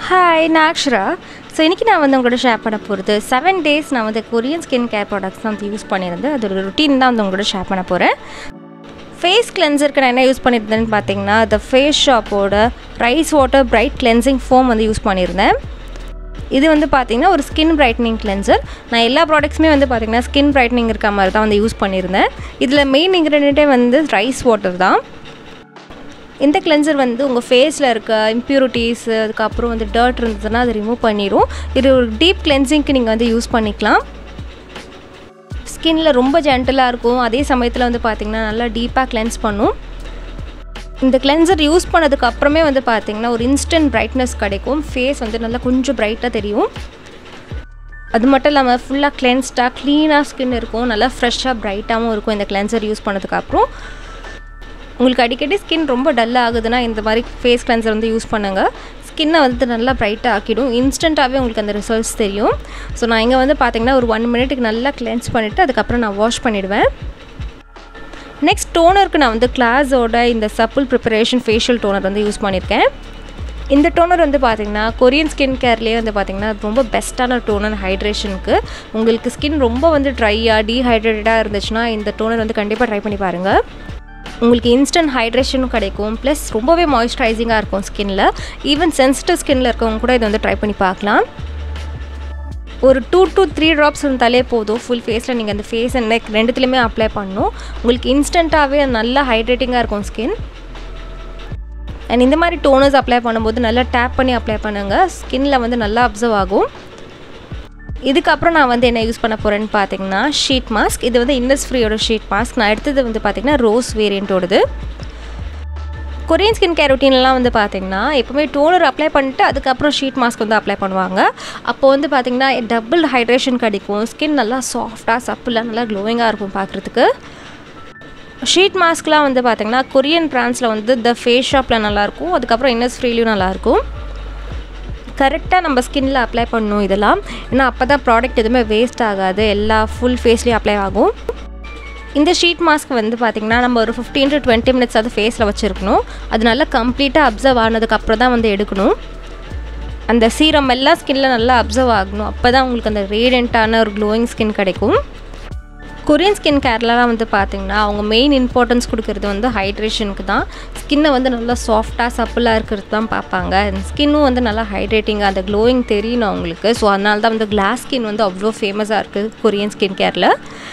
hi நான் Akshara so இன்றைக்கி நான் வந்து உங்களோட ஷேர் பண்ண போகிறது செவன் டேஸ் நான் வந்து கொரியன் ஸ்கின் கேர் ப்ராடக்ட்ஸ் தான் வந்து யூஸ் பண்ணியிருந்தேன் அதோட ருட்டீன் தான் வந்து உங்களோட ஷேர் பண்ண போகிறேன் ஃபேஸ் கிளென்சருக்கு நான் என்ன யூஸ் பண்ணியிருந்தேன்னு பார்த்தீங்கன்னா த ஃபேஸ் ஷாப்போட rice water bright cleansing foam வந்து யூஸ் பண்ணியிருந்தேன் இது வந்து பார்த்தீங்கன்னா ஒரு ஸ்கின் பிரைட்னிங் கிளென்சர் நான் எல்லா ப்ராடக்ட்ஸுமே வந்து பார்த்தீங்கன்னா ஸ்கின் பிரைட்னிங் இருக்க மாதிரி தான் வந்து யூஸ் பண்ணியிருந்தேன் இதில் மெயின் இன்க்ரீடியண்ட்டே வந்து ரைஸ் வாட்டர் தான் இந்த கிளென்சர் வந்து உங்கள் ஃபேஸில் இருக்க இம்ப்யூரிட்டிஸ் அதுக்கப்புறம் வந்து டர்ட் இருந்ததுன்னா அதை ரிமூவ் பண்ணிடும் இது ஒரு டீப் கிளென்சிங்க்கு நீங்கள் வந்து யூஸ் பண்ணிக்கலாம் ஸ்கின்னில் ரொம்ப ஜென்டலாக இருக்கும் அதே சமயத்தில் வந்து பார்த்திங்கன்னா நல்லா டீப்பாக கிளென்ஸ் பண்ணும் இந்த கிளென்சர் யூஸ் பண்ணதுக்கு அப்புறமே வந்து பார்த்திங்கன்னா ஒரு இன்ஸ்டன்ட் பிரைட்னஸ் கிடைக்கும் ஃபேஸ் வந்து நல்லா கொஞ்சம் பிரைட்டாக தெரியும் அது மட்டும் இல்லாமல் ஃபுல்லாக கிளென்ஸ்டாக க்ளீனாக ஸ்கின் இருக்கும் நல்லா ஃப்ரெஷ்ஷாக பிரைட்டாகவும் இருக்கும் இந்த கிளென்சர் யூஸ் பண்ணதுக்கப்புறம் உங்களுக்கு அடிக்கடி ஸ்கின் ரொம்ப டல் ஆகுதுன்னா இந்த மாதிரி ஃபேஸ் கிளென்சர் வந்து யூஸ் பண்ணுங்கள் ஸ்கின்னை வந்து நல்லா ப்ரைட்டாக ஆக்கிடும் இன்ஸ்டண்ட்டாகவே உங்களுக்கு அந்த ரிசல்ட்ஸ் தெரியும் ஸோ நான் இங்கே வந்து பார்த்தீங்கன்னா ஒரு ஒன் மினிட்டுக்கு நல்லா கிளென்ஸ் பண்ணிவிட்டு அதுக்கப்புறம் நான் வாஷ் பண்ணிவிடுவேன் நெக்ஸ்ட் டோனருக்கு நான் வந்து கிளாஸோட இந்த சப்புல் ப்ரிப்பரேஷன் ஃபேஷியல் டோனர் வந்து யூஸ் பண்ணியிருக்கேன் இந்த டோனர் வந்து பார்த்திங்கன்னா கொரியன் ஸ்கின் கேர்லேயே வந்து பார்த்திங்கன்னா ரொம்ப பெஸ்ட்டான டோனர் ஹைட்ரேஷனுக்கு உங்களுக்கு ஸ்கின் ரொம்ப வந்து ட்ரையாக டீஹைட்ரேட்டடாக இருந்துச்சுன்னா இந்த டோனர் வந்து கண்டிப்பாக ட்ரை பண்ணி பாருங்கள் உங்களுக்கு இன்ஸ்டன்ட் ஹைட்ரேஷனும் கிடைக்கும் ப்ளஸ் ரொம்பவே மாய்ஸ்சரைசிங்காக இருக்கும் ஸ்கின்னில் ஈவன் சென்சிட்டிவ் ஸ்கின்னில் இருக்கவங்க கூட இதை வந்து ட்ரை பண்ணி பார்க்கலாம் ஒரு டூ டு த்ரீ ட்ராப்ஸ் இருந்தாலே போதும் ஃபுல் ஃபேஸில் நீங்கள் அந்த ஃபேஸ் அண்ட் நெக் ரெண்டுத்துலேயுமே அப்ளை பண்ணணும் உங்களுக்கு இன்ஸ்டண்ட்டாகவே நல்லா ஹைட்ரேட்டிங்காக இருக்கும் ஸ்கின் அண்ட் இந்த மாதிரி டோனர்ஸ் அப்ளை பண்ணும்போது நல்லா டேப் பண்ணி அப்ளை பண்ணுங்கள் ஸ்கின்னில் வந்து நல்லா அப்சர்வ் ஆகும் இதுக்கப்புறம் நான் வந்து என்ன யூஸ் பண்ண போகிறேன்னு பார்த்தீங்கன்னா ஷீட் மாஸ்க் இது வந்து இன்னஸ் ஃப்ரீயோட ஷீட் மாஸ்க் நான் எடுத்தது வந்து பார்த்திங்கன்னா ரோஸ் வேரியண்ட்டோடது கொரியன் ஸ்கின் கேர் ரொட்டீன்லாம் வந்து பார்த்திங்கன்னா எப்போவுமே டோனர் அப்ளை பண்ணிட்டு அதுக்கப்புறம் ஷீட் மாஸ்க் வந்து அப்ளை பண்ணுவாங்க அப்போ வந்து பார்த்திங்கன்னா டபுள் ஹைட்ரேஷன் கிடைக்கும் ஸ்கின் நல்லா சாஃப்டாக சப்புலாம் நல்லா க்ளோவிங்காக இருக்கும் பார்க்குறதுக்கு ஷீட் மாஸ்க்லாம் வந்து பார்த்திங்கன்னா கொரியன் பிராண்ட்ஸில் வந்து த ஃபேஸ் ஷாப்பில் நல்லாயிருக்கும் அதுக்கப்புறம் இன்னஸ் ஃப்ரீலையும் நல்லாயிருக்கும் கரெக்டாக நம்ம ஸ்கின்னில் அப்ளை பண்ணணும் இதெல்லாம் ஏன்னா அப்போ தான் ப்ராடக்ட் எதுவுமே வேஸ்ட் ஆகாது எல்லா ஃபுல் ஃபேஸ்லேயும் அப்ளை ஆகும் இந்த ஷீட் மாஸ்க் வந்து பார்த்திங்கன்னா நம்ம ஒரு ஃபிஃப்டீன் டு டுவெண்ட்டி மினிட்ஸ் அது ஃபேஸில் வச்சுருக்கணும் அது நல்லா கம்ப்ளீட்டாக அப்சர்வ் ஆனதுக்கப்புறம் தான் வந்து எடுக்கணும் அந்த சீரம் எல்லாம் ஸ்கின்னில் நல்லா அப்சர்வ் ஆகணும் அப்போ தான் உங்களுக்கு அந்த ரேடியண்ட்டான ஒரு க்ளோயிங் ஸ்கின் கிடைக்கும் கொரியன் ஸ்கின் கேர்லாம் வந்து பார்த்திங்கன்னா அவங்க மெயின் இம்பார்ட்டன்ஸ் கொடுக்கறது வந்து ஹைட்ரேஷனுக்கு தான் ஸ்கின்னை வந்து நல்லா சாஃப்டாக சப்பிளாக இருக்கிறது தான் பார்ப்பாங்க ஸ்கின்னும் வந்து நல்லா ஹைட்ரேட்டிங்காக அந்த க்ளோயிங் தெரியணும் அவங்களுக்கு ஸோ அதனால தான் வந்து கிளாஸ் ஸ்கின் வந்து அவ்வளோ ஃபேமஸாக இருக்குது கொரியன் ஸ்கின் கேரில்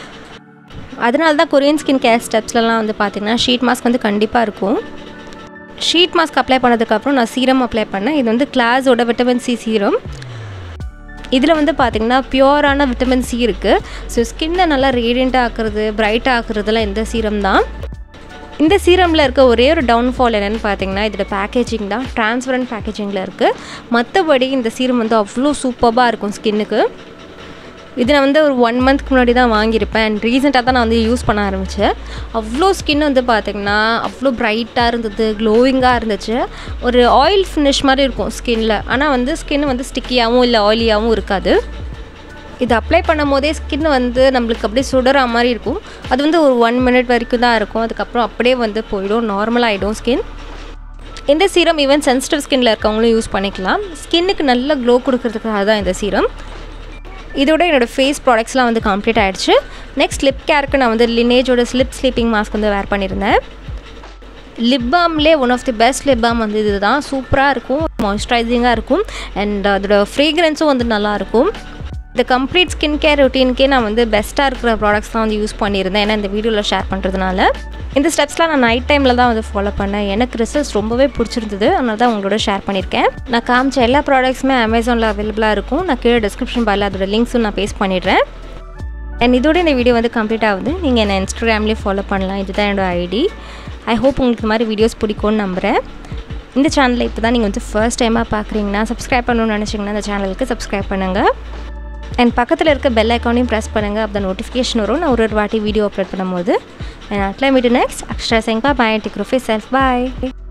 அதனால தான் கொரியன் ஸ்கின் கேர் ஸ்டெப்ஸ்லலாம் வந்து பார்த்திங்கன்னா ஷீட் மாஸ்க் வந்து கண்டிப்பாக இருக்கும் ஷீட் மாஸ்க் அப்ளை பண்ணதுக்கப்புறம் நான் சீரம் அப்ளை பண்ணேன் இது வந்து கிளாஸோட விட்டமின் சி சீரம் இதில் வந்து பார்த்திங்கன்னா பியூரான விட்டமின் சி இருக்குது ஸோ ஸ்கின்னை நல்லா ரேடியண்ட்டாக ஆக்குறது பிரைட்டாக ஆக்குறதுலாம் இந்த சீரம் தான் இந்த சீரமில் இருக்க ஒரே ஒரு டவுன்ஃபால் என்னென்னு பார்த்தீங்கன்னா இதோட பேக்கேஜிங் தான் டிரான்ஸ்பரண்ட் பேக்கேஜிங்கில் இருக்குது மற்றபடி இந்த சீரம் வந்து அவ்வளோ சூப்பராக இருக்கும் ஸ்கின்னுக்கு இது நான் வந்து ஒரு ஒன் மந்த்க்கு முன்னாடி தான் வாங்கியிருப்பேன் அண்ட் ரீசெண்டாக தான் நான் வந்து யூஸ் பண்ண ஆரம்பித்தேன் அவ்வளோ ஸ்கின் வந்து பார்த்திங்கன்னா அவ்வளோ பிரைட்டாக இருந்தது க்ளோவிங்காக இருந்துச்சு ஒரு ஆயில் ஃபினிஷ் மாதிரி இருக்கும் ஸ்கின்னில் ஆனால் வந்து ஸ்கின் வந்து ஸ்டிக்கியாகவும் இல்லை ஆயிலியாகவும் இருக்காது இது அப்ளை பண்ணும் போதே ஸ்கின் வந்து நம்மளுக்கு அப்படியே சுடற மாதிரி இருக்கும் அது வந்து ஒரு ஒன் மினிட் வரைக்கும் தான் இருக்கும் அதுக்கப்புறம் அப்படியே வந்து போயிடும் நார்மலாகிடும் ஸ்கின் இந்த சீரம் ஈவன் சென்சிட்டிவ் ஸ்கின்னில் இருக்கவங்களும் யூஸ் பண்ணிக்கலாம் ஸ்கின்னுக்கு நல்ல க்ளோ கொடுக்கறதுக்காக தான் இந்த சீரம் இதோட என்னோடய ஃபேஸ் ப்ராடக்ட்ஸ்லாம் வந்து கம்ப்ளீட் ஆகிடுச்சு நெக்ஸ்ட் லிப் கேருக்கு நான் வந்து லினேஜோட ஸ்லிப் ஸ்லீப்பிங் மாஸ்க் வந்து வேர் பண்ணியிருந்தேன் லிப் பாம்லே one of the best lip balm வந்து இது தான் சூப்பராக இருக்கும் மாய்ஸ்சரைசிங்காக இருக்கும் அண்ட் அதோட ஃப்ரேக்ரன்ஸும் வந்து நல்லாயிருக்கும் இந்த கம்ப்ளீட் ஸ்கின் கேர் ரொட்டீனுக்கே நான் வந்து பெஸ்ட்டாக இருக்கிற ப்ராடக்ட்ஸ் தான் வந்து யூஸ் பண்ணியிருந்தேன் ஏன்னா இந்த வீடியோவில் ஷேர் பண்ணுறதுனால இந்த ஸ்டெப்ஸ்லாம் நான் நைட் டைமில் தான் வந்து ஃபாலோ பண்ணேன் எனக்கு ரிசல்ட்ஸ் ரொம்பவே பிடிச்சிருந்தது அதனால தான் உங்களோட ஷேர் பண்ணியிருக்கேன் நான் காமிச்ச எல்லா ப்ராடக்ட்ஸுமே அமேசானில் அவைலபிளாக இருக்கும் நான் கீழே டிஸ்கிரிப்ஷன் பாரில் அதோட லிங்க்ஸும் நான் பேஸ்ட் பண்ணிடுறேன் அண்ட் இதோட இந்த வீடியோ வந்து கம்ப்ளீட் ஆகுது நீங்கள் என்ன இன்ஸ்டாகிராம்லேயே ஃபாலோ பண்ணலாம் இதுதான் என்னோடய ஐடி ஐ ஹோப் உங்களுக்கு இந்த மாதிரி வீடியோஸ் பிடிக்கும்னு நம்புகிறேன் இந்த சேனலில் இப்போ தான் நீங்கள் வந்து ஃபர்ஸ்ட் டைமாக பார்க்குறீங்கன்னா சப்ஸ்கிரைப் பண்ணணும்னு நினச்சிங்கன்னா இந்த சேனலுக்கு சப்ஸ்கிரைப் பண்ணுங்கள் அண்ட் பக்கத்தில் இருக்க பெல் ஐக்கானையும் ப்ரெஸ் பண்ணுங்கள் அப்போ நோட்டிஃபிகேஷன் வரும் நான் ஒரு ஒரு வாட்டி வீடியோ அப்லோட் பண்ணும்போது அண்ட் அட்லாம் மீட்டு நெக்ஸ்ட் அக்ஸ்ட்ரா செங்பா பாய் டிக்ரோஃபே செல்ஃப் பாய்